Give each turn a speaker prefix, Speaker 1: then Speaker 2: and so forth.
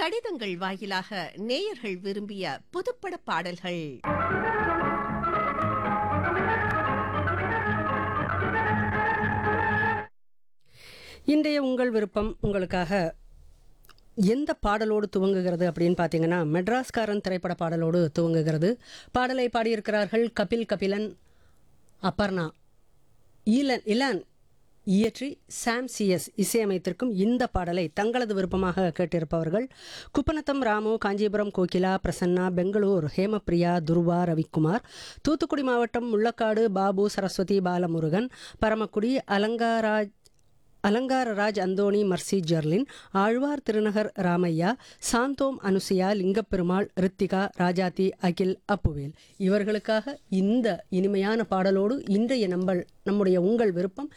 Speaker 1: கடிதங்கள் வாயிலாக நேயர்கள் விரும்பிய புதுப்பட பாடல்கள்
Speaker 2: இன்றைய உங்கள் விருப்பம் உங்களுக்காக எந்த பாடலோடு துவங்குகிறது அப்படின்னு பார்த்தீங்கன்னா மெட்ராஸ்காரன் திரைப்பட பாடலோடு துவங்குகிறது பாடலை பாடியிருக்கிறார்கள் கபில் கபிலன் அபர்ணா ஈலன் இலான் இயற்றி சாம் சிஎஸ் இசையமைத்திருக்கும் இந்த பாடலை தங்களது விருப்பமாக கேட்டிருப்பவர்கள் குப்பநத்தம் ராமு காஞ்சிபுரம் கோகிலா பிரசன்னா பெங்களூர் ஹேமப்பிரியா துருவா ரவிக்குமார் தூத்துக்குடி மாவட்டம் முள்ளக்காடு பாபு சரஸ்வதி பாலமுருகன் பரமக்குடி அலங்காராஜ் அலங்காரராஜ் அந்தோணி மர்சி ஜெர்லின் ஆழ்வார் திருநகர் ராமையா சாந்தோம் அனுசியா லிங்கப்பெருமாள் ரித்திகா ராஜாத்தி அகில் அப்புவேல் இவர்களுக்காக இந்த இனிமையான பாடலோடு இன்றைய நம்பல் நம்முடைய உங்கள் விருப்பம்